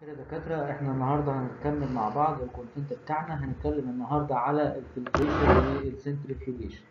كده دكاترة احنا النهاردة هنكمل مع بعض الكونتنت بتاعنا هنتكلم النهاردة على الفلتريشن والسنتريفيوجيشن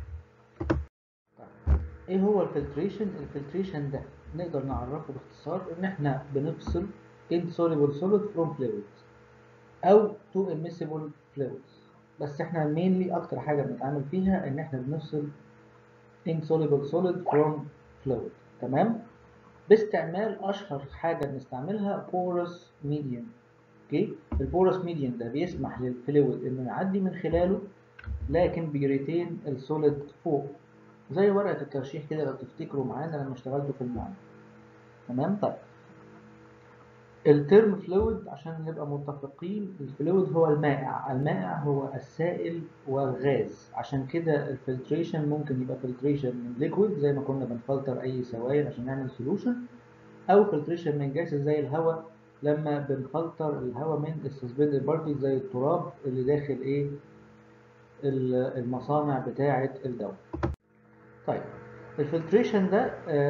طيب ايه هو الفلتريشن؟ الفلتريشن ده نقدر نعرفه باختصار ان احنا بنفصل insoluble solid from fluids او two immiscible fluids بس احنا mainly اكتر حاجة بنتعامل فيها ان احنا بنفصل insoluble solid from fluid تمام؟ باستعمال اشهر حاجه بنستعملها بورس ميديم اوكي البورس ميديم ده بيسمح للفلويد انه يعدي من خلاله لكن بيريتين السوليد فوق زي ورقه الترشيح كده لو تفتكروا معانا لما اشتغلتوا في المعمل تمام طيب الترم فلويد عشان نبقى متفقين الفلويد هو المائع المائع هو السائل والغاز عشان كده الفلتريشن ممكن يبقى فلتريشن من ليكويد زي ما كنا بنفلتر اي سوائل عشان نعمل سولوشن او فلتريشن من جاز زي الهواء لما بنفلتر الهواء من السسبندد بارتيز زي التراب اللي داخل ايه المصانع بتاعه الدواء طيب الفلتريشن ده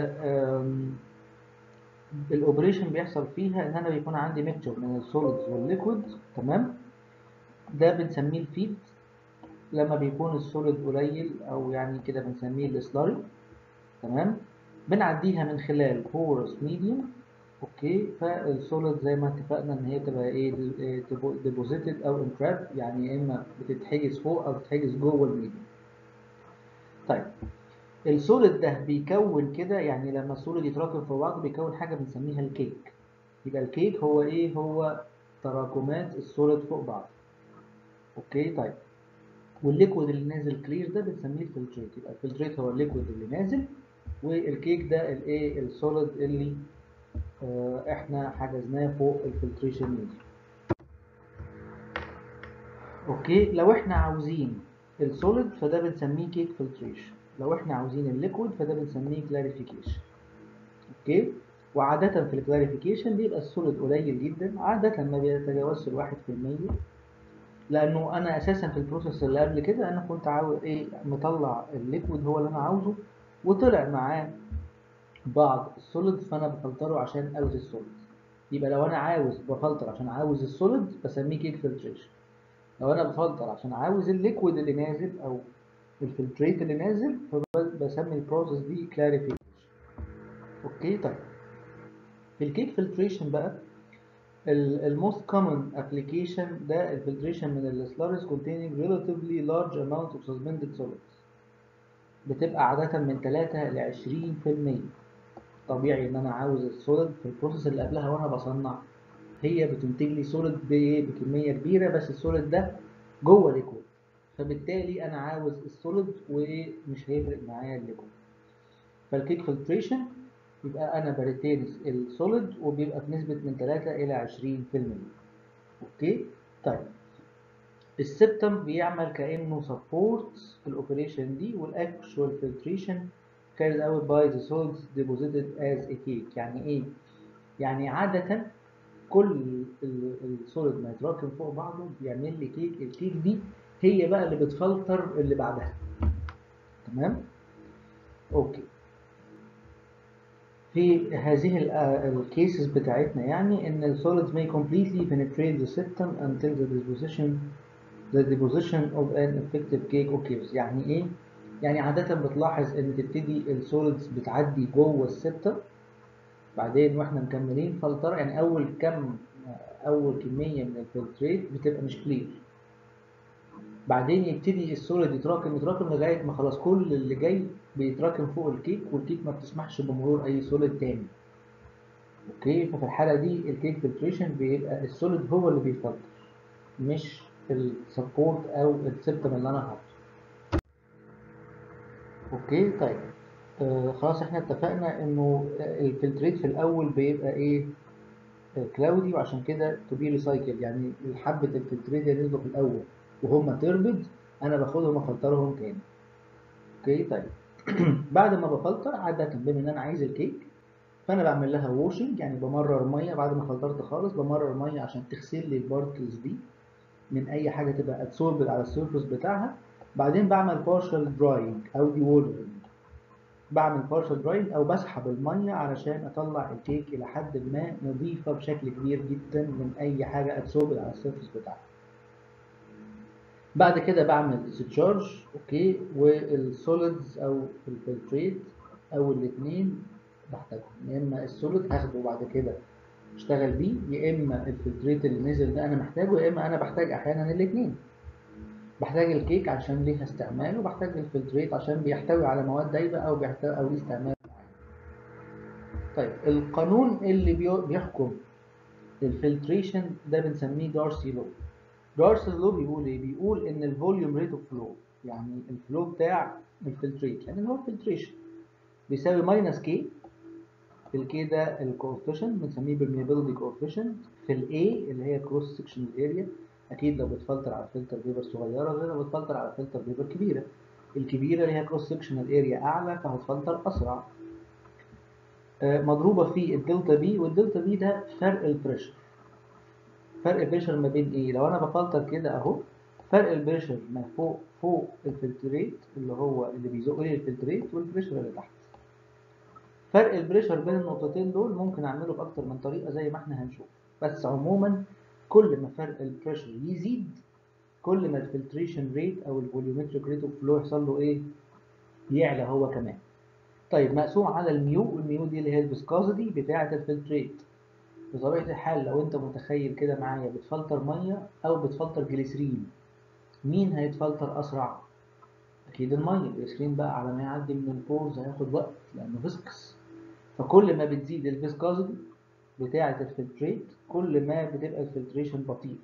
الاوبريشن بيحصل فيها ان انا بيكون عندي ميكتشر من السوليدز والليكويد تمام ده بنسميه الفيد لما بيكون السوليد قليل او يعني كده بنسميه السلاري تمام بنعديها من خلال بورس ميديوم اوكي فالسوليد زي ما اتفقنا ان هي تبقى ايه ديبوزيتد او انتراب يعني يا اما بتتحجز فوق او بتتحجز جوه الميديوم طيب السوليد ده بيكون كده يعني لما السوليد يتراكم في بعض بيكون حاجه بنسميها الكيك يبقى الكيك هو ايه هو تراكمات السوليد فوق بعض اوكي طيب والليكويد اللي نازل كلير ده بنسميه الفلتريت يبقى الفلتريت هو الليكويد اللي نازل والكيك ده الايه السوليد اللي اه احنا حجزناه فوق الفلتريشن ميديا اوكي لو احنا عاوزين السوليد فده بنسميه كيك فلتريشن لو احنا عاوزين الليكويد فده بنسميه كلاريفيكيشن اوكي وعادة في الكلاريفيكيشن بيبقى السوليد قليل جدا عادة ما بيتجاوزش الواحد في المية لانه انا اساسا في البروسيس اللي قبل كده انا كنت عاوز ايه مطلع الليكويد هو اللي انا عاوزه وطلع معاه بعض السوليد فانا بفلتره عشان عاوز السوليد يبقى لو انا عاوز بفلتر عشان عاوز السوليد بسميه كيك فلتريشن لو انا بفلتر عشان عاوز الليكويد اللي نازل او الفلتريت اللي نازل فبسمي البروسيس دي كلاريفيكيشن اوكي طيب في الكيك فلتريشن بقى الموست كومن ابلكيشن ده الفلتريشن من السلاريز containing relatively large amount of suspended solids بتبقى عادة من 3 ل 20% طبيعي ان انا عاوز السوليد في البروسيس اللي قبلها وانا بصنع هي بتنتج لي سوليد بكمية كبيرة بس السوليد ده جوه ليكويد فبالتالي انا عاوز السوليد ومش هيفرق معايا الليكويد فالكيك فلتريشن يبقى انا بريتين السوليد وبيبقى بنسبة من 3 الى 20% اوكي طيب السبتم بيعمل كانه سبورت في الاوبريشن دي والاكشوال فلتريشن carried out by the solids deposited as a cake يعني ايه يعني عادة كل السوليد ما يتراكم فوق بعضه بيعمل لي كيك الكيك دي هي بقى اللي بتفلتر اللي بعدها تمام اوكي في هذه الكيسز بتاعتنا يعني ان السوليدز may completely penetrate the septum until the deposition the deposition of an effective cake occurs يعني ايه يعني عادة بتلاحظ ان تبتدي السوليدز بتعدي جوه السبتم بعدين واحنا مكملين فلتر يعني اول كم اول كمية من الفلتريت بتبقى مش كلير بعدين يبتدي السوليد يتراكم يتراكم لغايه ما خلاص كل اللي جاي بيتراكم فوق الكيك والكيك ما بتسمحش بمرور اي سوليد تاني اوكي ففي الحاله دي الكيك فلتريشن بيبقى السوليد هو اللي بيفلتر مش السبورت او السبتم اللي انا حاطه اوكي طيب آه خلاص احنا اتفقنا انه الفلتريت في الاول بيبقى ايه كلاودي وعشان كده تو بي ريسايكل يعني حبه الفلتريت اللي نزلوا في الاول وهم تربد انا باخدهم افلترهم تاني اوكي طيب بعد ما بفلتر عادة بما ان انا عايز الكيك فانا بعمل لها واشنج يعني بمرر ميه بعد ما فلترت خالص بمرر ميه عشان تغسل لي البارتكلز دي من اي حاجه تبقى ادسوربد على السيرفيس بتاعها بعدين بعمل بارشال دراينج او دي وولرنج بعمل بارشل دراينج او بسحب الميه علشان اطلع الكيك الى حد ما نظيفه بشكل كبير جدا من اي حاجه اتسوبل على السيرفس بتاعها بعد كده بعمل ديسشارج اوكي والسوليدز او الفلتريت او الاثنين بحتاجهم يا اما السوليد هاخده بعد كده اشتغل بيه يا اما الفلتريت اللي نزل ده انا محتاجه يا اما انا بحتاج احيانا الاثنين بحتاج الكيك عشان ليها استعمال وبحتاج الفلتريت عشان بيحتوي على مواد دايبه او بيحتوي او ليه استعمال معين طيب القانون اللي بيحكم الفلتريشن ده بنسميه دارسي لو دارسي لو بيقول ايه بيقول ان الفوليوم ريت اوف فلو يعني الفلو بتاع الفلتريت يعني اللي هو الفلتريشن بيساوي ماينس كي في الكي ده الكوفيشنت بنسميه permeability coefficient في الاي اللي هي كروس سكشن اريا اكيد لو بتفلتر على فلتر بيبر صغيره غير لو بتفلتر على فلتر بيبر كبيره الكبيره اللي هي كروس سكشنال اريا اعلى فهتفلتر اسرع مضروبه في الدلتا بي والدلتا بي ده فرق البريشر فرق البريشر ما بين ايه لو انا بفلتر كده اهو فرق البريشر ما فوق فوق الفلتريت اللي هو اللي بيزق لي الفلتريت والبريشر اللي تحت فرق البريشر بين النقطتين دول ممكن اعمله باكتر من طريقه زي ما احنا هنشوف بس عموما كل ما فرق البريشر يزيد كل ما الفلتريشن ريت او الفوليومتريك ريت اوف فلو يحصل له ايه يعلى هو كمان طيب مقسوم على الميو والميو دي اللي هي الفيسكوزيتي بتاعه الفلتريت بطبيعه الحال لو انت متخيل كده معايا بتفلتر ميه او بتفلتر جليسرين مين هيتفلتر اسرع اكيد الميه الجليسرين بقى على ما يعدي من البورز هياخد وقت لانه فيسكس فكل ما بتزيد الفيسكوزيتي بتاعة الفلتريت كل ما بتبقى الفلتريشن بطيء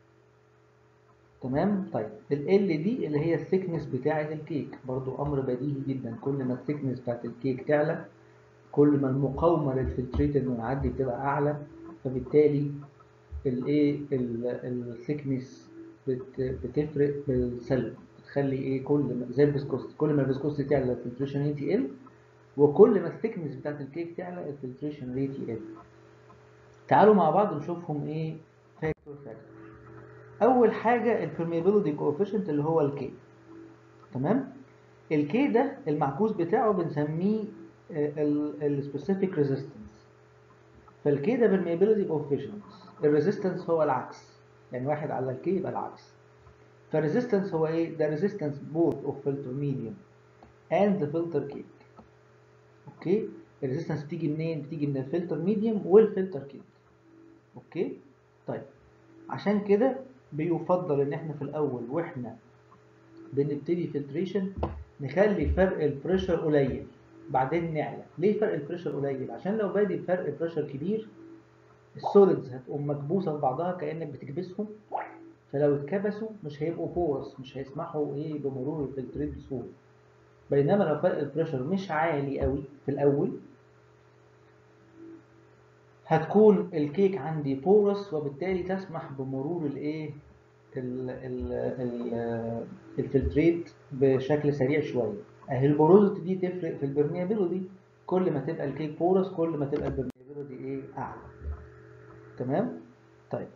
تمام طيب ال L دي اللي هي الثيكنس بتاعة الكيك برضو أمر بديهي جدا كل ما الثيكنس بتاعة الكيك تعلى كل ما المقاومة للفلتريت انه يعدي بتبقى أعلى فبالتالي الايه الثيكنس بتفرق بالسلب بتخلي ايه كل ما زي الفيسكوستي كل ما الفيسكوستي تعلى الفلتريشن ريت يقل وكل ما الثيكنس بتاعة الكيك تعلى الفلتريشن ريت يقل تعالوا مع بعض نشوفهم ايه فاكتور فاكتور اول حاجه البرميابيليتي كوفيشنت اللي هو الكي تمام الكي ده المعكوس بتاعه بنسميه السبيسيفيك ريزيستنس فالكي ده برميابيليتي كوفيشنت الريزيستنس هو العكس يعني واحد على الكي يبقى العكس فالريزيستنس هو ايه ده ريزيستنس بوث اوف فلتر ميديوم اند ذا فلتر كيك اوكي الريزيستنس بتيجي منين بتيجي من الفلتر ميديوم والفلتر كيك اوكي طيب عشان كده بيفضل ان احنا في الاول واحنا بنبتدي فلتريشن نخلي فرق البريشر قليل بعدين نعلى ليه فرق البريشر قليل عشان لو بادي بفرق بريشر كبير السوليدز هتقوم مكبوسه لبعضها كانك بتكبسهم فلو اتكبسوا مش هيبقوا بورس مش هيسمحوا ايه بمرور الفلتريت بسهوله بينما لو فرق البريشر مش عالي قوي في الاول هتكون الكيك عندي بورس وبالتالي تسمح بمرور الايه الفلتريت بشكل سريع شويه اهي البوروزيتي دي تفرق في البرميابيليتي كل ما تبقى الكيك بورس كل ما تبقى البرميابيليتي ايه اعلى تمام طيب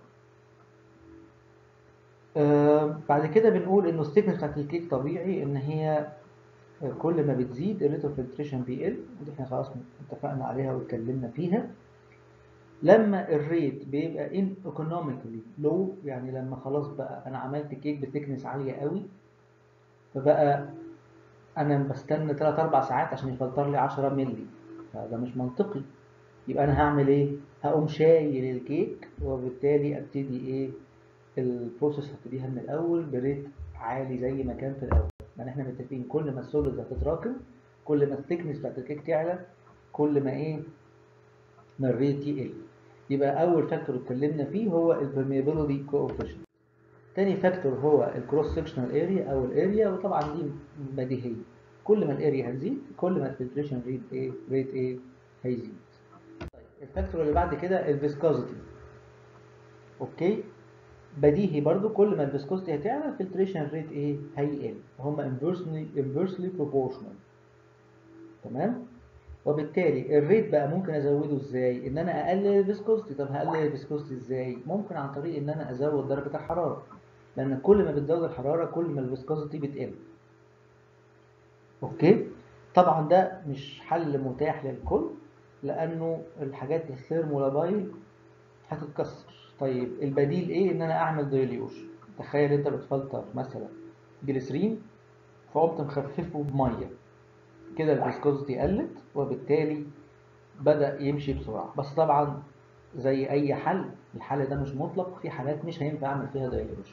آه بعد كده بنقول انه الثيكنس بتاعت الكيك طبيعي ان هي كل ما بتزيد الريت اوف فلتريشن بيقل ودي احنا خلاص اتفقنا عليها واتكلمنا فيها لما الريت بيبقى ان ايكونوميكالي لو يعني لما خلاص بقى انا عملت كيك بتكنس عاليه قوي فبقى انا بستنى 3 4 ساعات عشان يفلتر لي 10 مللي فده مش منطقي يبقى انا هعمل ايه هقوم شايل الكيك وبالتالي ابتدي ايه البروسيس هبتديها من الاول بريت عالي زي ما كان في الاول يعني احنا متفقين كل ما السوليدز هتتراكم كل ما الثيكنس بتاعت الكيك تعلى كل ما ايه ما الريت يقل يبقى اول فاكتور اتكلمنا فيه هو البرميابيليتي كوفيشنت تاني فاكتور هو الكروس سكشنال اريا او الاريا وطبعا دي بديهيه كل ما الاريا هتزيد كل ما الفلتريشن ريت ايه ريت ايه هيزيد طيب الفاكتور اللي بعد كده الفيسكوزيتي اوكي بديهي برضو كل ما الفيسكوزيتي هتعلى الفلتريشن ريت ايه هيقل هما انفرسلي انفرسلي بروبورشنال تمام وبالتالي الريت بقى ممكن ازوده ازاي ان انا اقلل الفيسكوستي طب هقلل الفيسكوستي ازاي ممكن عن طريق ان انا ازود درجه الحراره لان كل ما بتزود الحراره كل ما الفيسكوستي بتقل اوكي طبعا ده مش حل متاح للكل لانه الحاجات الثيرمولابايل هتتكسر طيب البديل ايه ان انا اعمل دايليوشن تخيل انت بتفلتر مثلا جليسرين فقمت مخففه بميه كده الفيسكوزيتي قلت وبالتالي بدأ يمشي بسرعة بس طبعا زي أي حل الحل ده مش مطلق في حالات مش هينفع أعمل فيها دايليوشن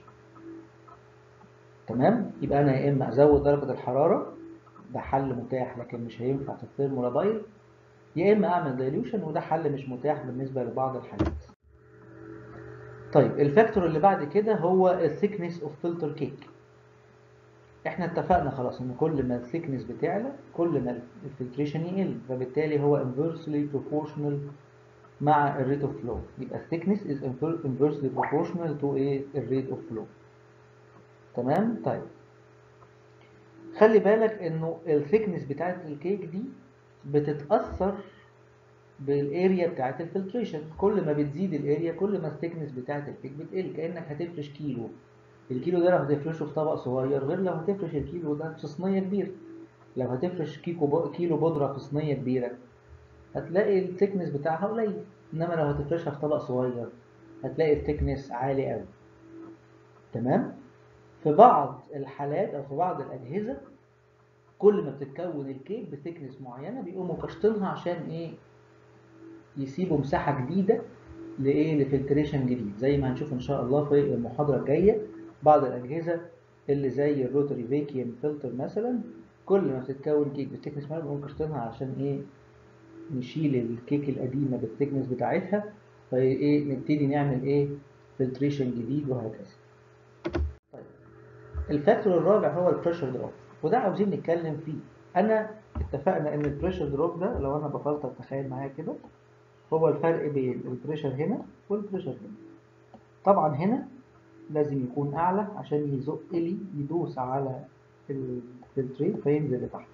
تمام يبقى أنا يا إما أزود درجة الحرارة ده حل متاح لكن مش هينفع في الثيرمولابايل يا إما أعمل دايليوشن وده حل مش متاح بالنسبة لبعض الحالات طيب الفاكتور اللي بعد كده هو الثيكنس اوف فلتر كيك احنا اتفقنا خلاص ان كل ما الثيكنس بتعلى كل ما الفلتريشن يقل فبالتالي هو inversely proportional مع الريت اوف فلو يبقى الثيكنس is inversely proportional to ايه الريت اوف فلو تمام طيب خلي بالك انه الثيكنس بتاعت الكيك دي بتتاثر بالاريا بتاعت الفلتريشن كل ما بتزيد الاريا كل ما الثيكنس بتاعت الكيك بتقل كانك هتفرش كيلو الكيلو ده لو هتفرشه في طبق صغير غير لو هتفرش الكيلو ده في صينيه كبيره لو هتفرش كيكو كيلو بودره في صينيه كبيره هتلاقي الثيكنس بتاعها قليل انما لو هتفرشها في طبق صغير هتلاقي الثيكنس عالي قوي تمام في بعض الحالات او في بعض الاجهزه كل ما بتتكون الكيك بثيكنس معينه بيقوموا قاشطينها عشان ايه يسيبوا مساحه جديده لايه لفلتريشن جديد زي ما هنشوف ان شاء الله في المحاضره الجايه بعض الاجهزه اللي زي الروتري فيكيوم فلتر مثلا كل ما بتتكون كيك بالثيكنس معين بنقوم قاشطينها عشان ايه نشيل الكيك القديمه بالثيكنس بتاعتها فايه نبتدي نعمل ايه فلتريشن جديد وهكذا طيب الفاكتور الرابع هو البريشر دروب وده عاوزين نتكلم فيه انا اتفقنا ان البريشر دروب ده لو انا بفلتر تخيل معايا كده هو الفرق بين البريشر هنا والبريشر هنا طبعا هنا لازم يكون اعلى عشان يزق لي يدوس على الفلترين فينزل لتحت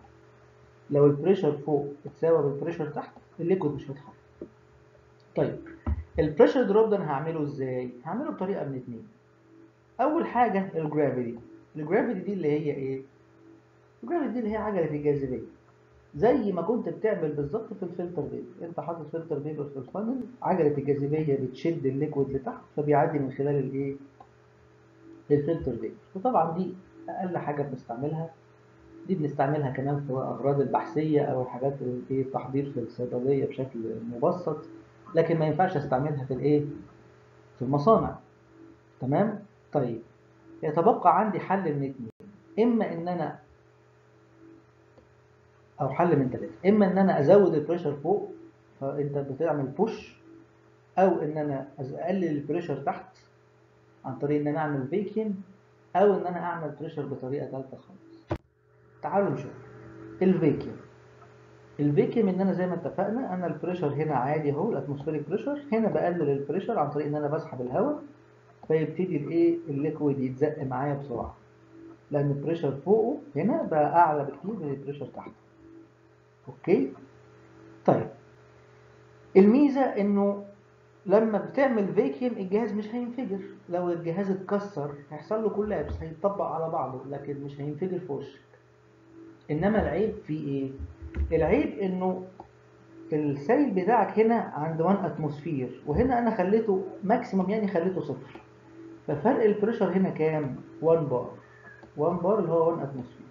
لو البريشر فوق اتساوى بالبريشر تحت الليكويد مش هيتحرك طيب البريشر دروب ده انا هعمله ازاي هعمله بطريقه من اتنين اول حاجه الجرافيتي الجرافيتي دي اللي هي ايه الجرافيتي دي اللي هي عجله الجاذبيه زي ما كنت بتعمل بالظبط في الفلتر بيبر انت حاطط فلتر بيبر في الفانل عجله الجاذبيه بتشد الليكويد لتحت فبيعدي من خلال الايه الفلتر بيبر وطبعا دي اقل حاجه بنستعملها دي بنستعملها كمان في الاغراض البحثيه او الحاجات الايه التحضير في الصيدليه بشكل مبسط لكن ما ينفعش استعملها في الايه في المصانع تمام طيب يتبقى عندي حل من اتنين اما ان انا او حل من ثلاثه اما ان انا ازود البريشر فوق فانت بتعمل بوش او ان انا اقلل البريشر تحت عن طريق ان انا اعمل فيكيوم او ان انا اعمل بريشر بطريقه ثالثه خالص تعالوا نشوف الفيكيوم الفيكيوم ان انا زي ما اتفقنا انا البريشر هنا عادي اهو الاتموسفيريك بريشر هنا بقلل البريشر عن طريق ان انا بسحب الهواء فيبتدي الايه الليكويد يتزق معايا بسرعه لان البريشر فوقه هنا بقى اعلى بكتير من البريشر تحته اوكي طيب الميزه انه لما بتعمل فيكيوم الجهاز مش هينفجر لو الجهاز اتكسر هيحصل له كولابس هيتطبق على بعضه لكن مش هينفجر في وشك انما العيب في ايه العيب انه السيل بتاعك هنا عند 1 اتموسفير وهنا انا خليته ماكسيموم يعني خليته صفر ففرق البريشر هنا كام 1 بار 1 بار اللي هو 1 اتموسفير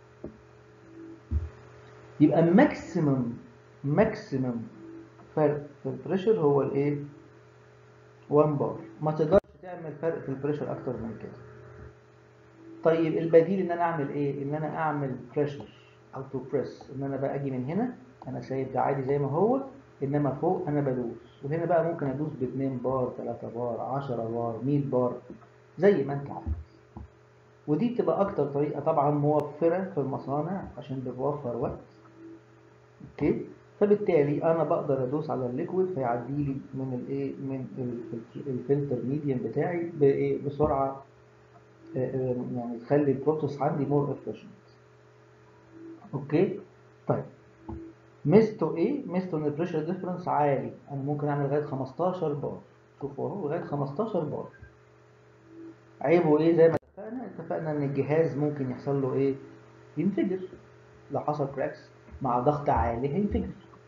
يبقى ماكسيمم ماكسيمم فرق في البريشر هو الايه 1 بار ما تقدرش تعمل فرق في البريشر اكتر من كده طيب البديل ان انا اعمل ايه ان انا اعمل بريشر او تو بريس ان انا بقى اجي من هنا انا سايب ده عادي زي ما هو انما فوق انا بدوس وهنا بقى ممكن ادوس ب 2 بار 3 بار 10 بار 100 بار زي ما انت عايز ودي بتبقى اكتر طريقه طبعا موفره في المصانع عشان بتوفر وقت اوكي فبالتالي انا بقدر ادوس على الليكويد فيعدي لي من الايه من الفلتر ميديم بتاعي بايه بسرعه يعني تخلي البروسيس عندي مور افيشنت اوكي طيب ميزته ايه ميزته ان البريشر ديفرنس عالي انا ممكن اعمل لغايه 15 بار شوفوا اهو لغايه 15 بار عيبه ايه زي ما اتفقنا اتفقنا ان الجهاز ممكن يحصل له ايه ينفجر لو حصل كراكس مع ضغط عالي هينفجر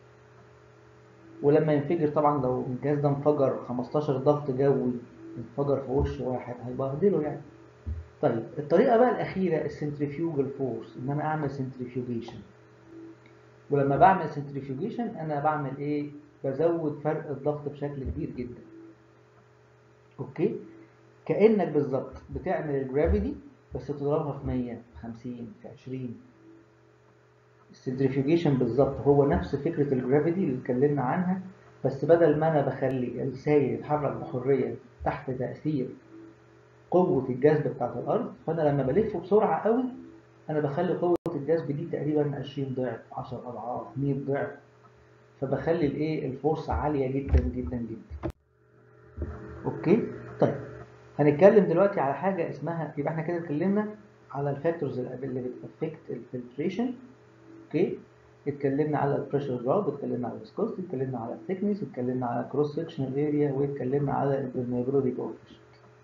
ولما ينفجر طبعا لو الجهاز ده انفجر 15 ضغط جوي انفجر في وش واحد هيبهدله يعني طيب الطريقة بقى الأخيرة السنتريفيوجال فورس إن أنا أعمل سنتريفيوجيشن ولما بعمل سنتريفيوجيشن أنا بعمل إيه؟ بزود فرق الضغط بشكل كبير جدا أوكي؟ كأنك بالظبط بتعمل الجرافيتي بس تضربها في 100 في 50 في 20 السنتريفيوجيشن بالظبط هو نفس فكرة الجرافيتي اللي اتكلمنا عنها بس بدل ما أنا بخلي السائل يتحرك بحرية تحت تأثير قوة الجذب بتاعت الأرض فأنا لما بلفه بسرعة قوي أنا بخلي قوة الجذب دي تقريبا 20 ضعف 10 أضعاف 100 ضعف فبخلي الإيه الفورس عالية جدا جدا جدا أوكي طيب هنتكلم دلوقتي على حاجة اسمها يبقى احنا كده اتكلمنا على الفاكتورز اللي بتأفكت الفلتريشن اوكي اتكلمنا على البريشر دروب اتكلمنا على الفيسكوستي اتكلمنا على الثيكنس اتكلمنا على الكروس سكشنال اريا واتكلمنا على البرميابيليتي كوفيشنت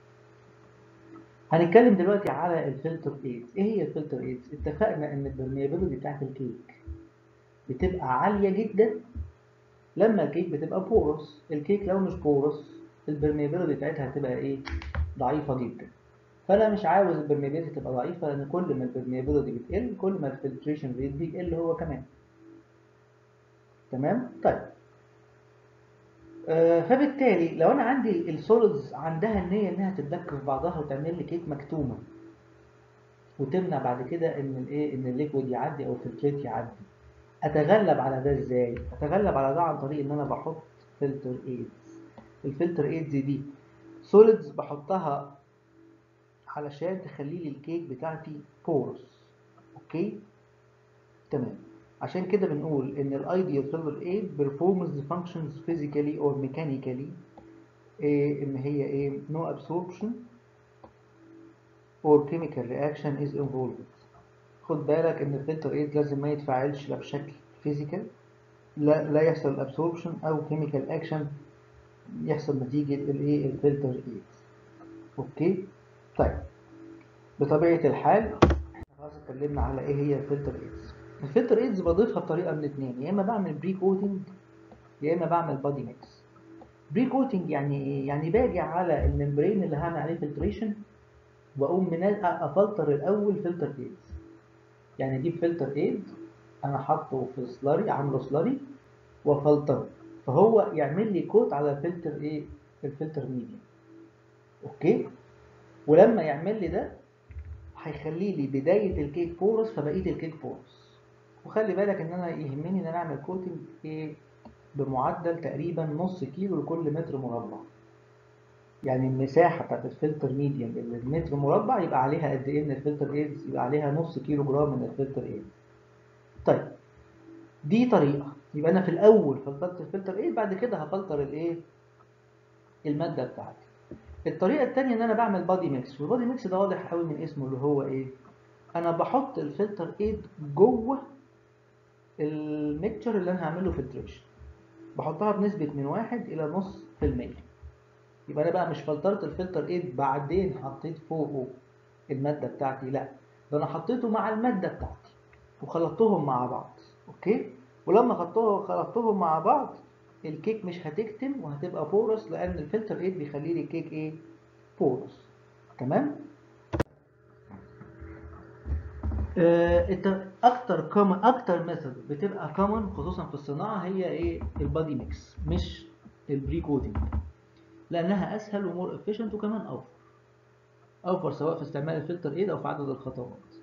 هنتكلم دلوقتي على الفلتر ايدز ايه هي الفلتر ايدز اتفقنا ان البرميابيليتي بتاعت الكيك بتبقى عاليه جدا لما الكيك بتبقى بورس الكيك لو مش بورس البرميابيليتي بتاعتها هتبقى ايه ضعيفه جدا فانا مش عاوز البرميابيليتي تبقى ضعيفه لان كل ما البرميابيليتي بتقل كل ما الفلتريشن ريت بيقل هو كمان تمام طيب آه فبالتالي لو انا عندي السوليدز عندها النيه انها تتدك في بعضها وتعمل لي كيك مكتومه وتمنع بعد كده ان الايه ان الليكويد يعدي او الفلتريت يعدي اتغلب على ده ازاي اتغلب على ده عن طريق ان انا بحط فلتر ايدز الفلتر ايدز دي سوليدز بحطها علشان تخلي لي الكيك بتاعتي بورس اوكي تمام عشان كده بنقول ان الايديال فيلر ايد performs the functions physically or mechanically إيه ان هي ايه no absorption or chemical reaction is involved خد بالك ان الفلتر ايد لازم ما يتفاعلش لا بشكل فيزيكال لا لا يحصل absorption او chemical action يحصل نتيجة الايه الفلتر ايد اوكي طيب بطبيعة الحال احنا خلاص اتكلمنا على ايه هي الفلتر ايدز الفلتر ايدز بضيفها بطريقة من اتنين يا اما بعمل بري كوتنج يا اما بعمل بادي ميكس بري كوتنج يعني ايه يعني باجي على الممبرين اللي هعمل عليه فلتريشن واقوم من افلتر الاول فلتر ايدز يعني اجيب فلتر ايد انا حاطه في سلاري عامله سلاري وافلتره فهو يعمل لي كوت على الفلتر ايه الفلتر ميديا اوكي ولما يعمل لي ده هيخلي لي بداية الكيك بورس فبقية الكيك بورس وخلي بالك ان انا يهمني ان انا اعمل كوتنج ايه بمعدل تقريبا نص كيلو لكل متر مربع يعني المساحة بتاعت الفلتر ميديم اللي المتر مربع يبقى عليها قد ايه من الفلتر ايدز يبقى عليها نص كيلو جرام من الفلتر ايدز طيب دي طريقة يبقى انا في الاول فلترت الفلتر ايد بعد كده هفلتر الايه المادة بتاعتي الطريقة التانية ان انا بعمل بادي ميكس والبادي ميكس ده واضح قوي من اسمه اللي هو ايه انا بحط الفلتر ايد جوه الميكتشر اللي انا هعمله فلتريشن بحطها بنسبة من واحد الى نص في المية يبقى انا بقى مش فلترت الفلتر ايد بعدين حطيت فوقه المادة بتاعتي لا ده انا حطيته مع المادة بتاعتي وخلطتهم مع بعض اوكي ولما خلطتهم خلطتهم مع بعض الكيك مش هتكتم وهتبقى بورس لان الفلتر ايد بيخلي لي الكيك ايه بورس تمام آه اكتر كومن اكتر ميثود بتبقى كومن خصوصا في الصناعه هي ايه البادي ميكس مش البري كوتنج لانها اسهل ومور افيشنت وكمان اوفر اوفر سواء في استعمال الفلتر ايد او في عدد الخطوات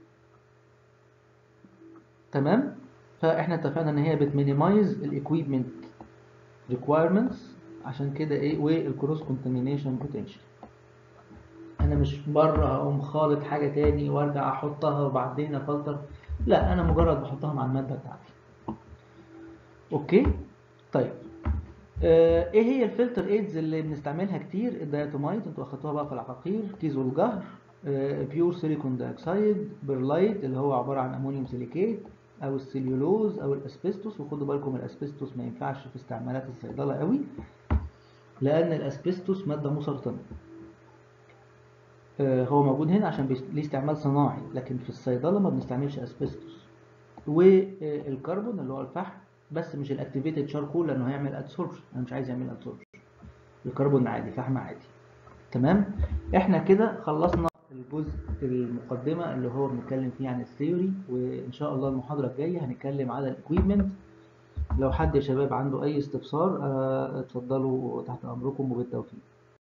تمام فاحنا اتفقنا ان هي بتمينيمايز الاكويبمنت requirements عشان كده ايه والكروس كونتامينيشن بوتنشال انا مش بره اقوم خالط حاجه تاني وارجع احطها وبعدين افلتر لا انا مجرد بحطها مع الماده بتاعتي اوكي طيب آه ايه هي الفلتر ايدز اللي بنستعملها كتير الدايتومايت انتوا اخدتوها بقى في العقاقير كيزو الجهر آه بيور سيليكون دايوكسيد بيرلايت اللي هو عباره عن امونيوم سيليكيت او السليولوز او الاسبستوس وخدوا بالكم الاسبستوس ما ينفعش في استعمالات الصيدله قوي لان الاسبستوس ماده مسرطنه آه هو موجود هنا عشان ليه استعمال صناعي لكن في الصيدله ما بنستعملش اسبستوس والكربون اللي هو الفحم بس مش الاكتيفيتد شاركول لانه هيعمل ادسوربشن انا مش عايز يعمل ادسوربشن الكربون عادي فحم عادي تمام احنا كده خلصنا الجزء المقدمه اللي هو بنتكلم فيه عن الثيوري وان شاء الله المحاضره الجايه هنتكلم على الاكويبمنت لو حد يا شباب عنده اي استفسار اتفضلوا تحت امركم وبالتوفيق